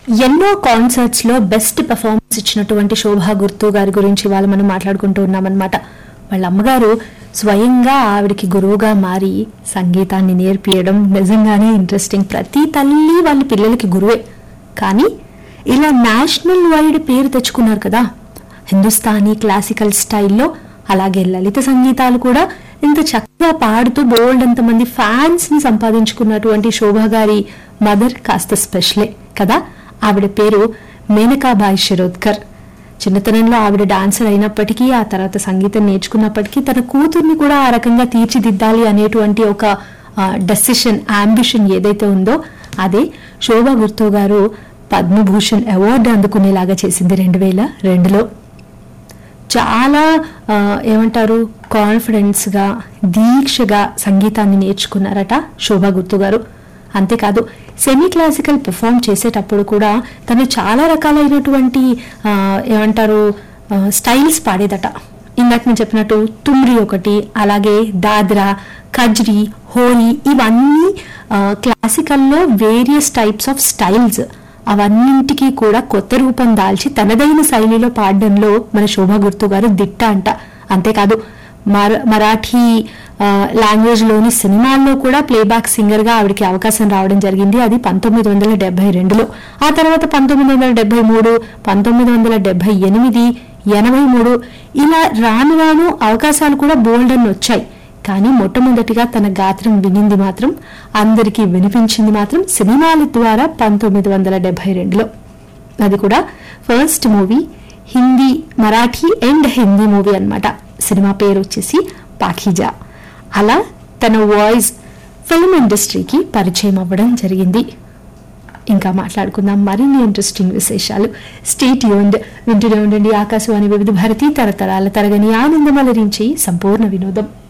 ఎన్నో కాన్సర్ట్స్ లో best performance ఇచ్చినటువంటి శోభా గుర్తు గారి గురించి వాళ్ళు మనం మాట్లాడుకుంటూ ఉన్నామన్నమాట వాళ్ళ అమ్మగారు స్వయంగా ఆవిడకి గురువుగా మారి సంగీతాన్ని నేర్పియడం నిజంగానే ఇంట్రెస్టింగ్ ప్రతి తల్లి వాళ్ళ పిల్లలకి గురువే కానీ ఇలా నేషనల్ వైడ్ పేరు తెచ్చుకున్నారు కదా హిందుస్థానీ క్లాసికల్ స్టైల్లో అలాగే లలిత సంగీతాలు కూడా ఇంత చక్కగా పాడుతూ బోల్డ్ అంతమంది ఫ్యాన్స్ ని సంపాదించుకున్నటువంటి శోభా గారి మదర్ కాస్త స్పెషలే కదా ఆవిడ పేరు మేనకాబాయి శిరోద్కర్ చిన్నతనంలో ఆవిడ డాన్సర్ అయినప్పటికీ ఆ తర్వాత సంగీతం నేర్చుకున్నప్పటికీ తన కూతుర్ని కూడా ఆ రకంగా తీర్చిదిద్దాలి అనేటువంటి ఒక డెసిషన్ అంబిషన్ ఏదైతే ఉందో అదే శోభా గుర్తో గారు పద్మభూషణ్ అవార్డు అందుకునేలాగా చేసింది రెండు వేల రెండులో చాలా ఆ, ఏమంటారు కాన్ఫిడెన్స్గా దీక్షగా సంగీతాన్ని నేర్చుకున్నారట శోభా గుర్తు గారు అంతేకాదు సెమీ క్లాసికల్ పెర్ఫామ్ చేసేటప్పుడు కూడా తను చాలా రకాలైనటువంటి ఆ, ఏమంటారు ఆ, స్టైల్స్ పాడేదట ఇందాక నేను చెప్పినట్టు తుమ్రి ఒకటి అలాగే దాద్రా కజ్రీ హోలీ ఇవన్నీ ఆ, క్లాసికల్లో వేరియస్ టైప్స్ ఆఫ్ స్టైల్స్ అవన్నింటికి కూడా కొత్త రూపం దాల్చి తనదైన శైలిలో పాడడంలో మన శోభా గుర్తు గారు దిట్ట అంట అంతేకాదు మర మరాఠీ లాంగ్వేజ్ లోని సినిమాల్లో కూడా ప్లేబ్యాక్ సింగర్ గా ఆవిడకి అవకాశం రావడం జరిగింది అది పంతొమ్మిది వందల డెబ్బై రెండులో ఆ తర్వాత పంతొమ్మిది వందల డెబ్బై మూడు పంతొమ్మిది వందల డెబ్బై ఎనిమిది ఎనభై మూడు ఇలా రాను రాను అవకాశాలు కూడా బోల్డ్ అని వచ్చాయి కానీ మొట్టమొదటిగా తన గాత్రం వినింది మాత్రం అందరికీ వినిపించింది మాత్రం సినిమాల ద్వారా పంతొమ్మిది వందల డెబ్బై రెండులో అది కూడా first movie Hindi Marathi and Hindi movie అన్నమాట సినిమా పేరు వచ్చేసి పాఖీజా అలా తన వాయిస్ ఫిల్మ్ ఇండస్ట్రీకి పరిచయం అవ్వడం జరిగింది ఇంకా మాట్లాడుకుందాం మరిన్ని ఇంట్రెస్టింగ్ విశేషాలు స్టేట్ యూన్డ్ వింటూనే ఉండండి ఆకాశవాణి వివిధ భారతి తరతరాల తరగని ఆనందం అలరించి సంపూర్ణ వినోదం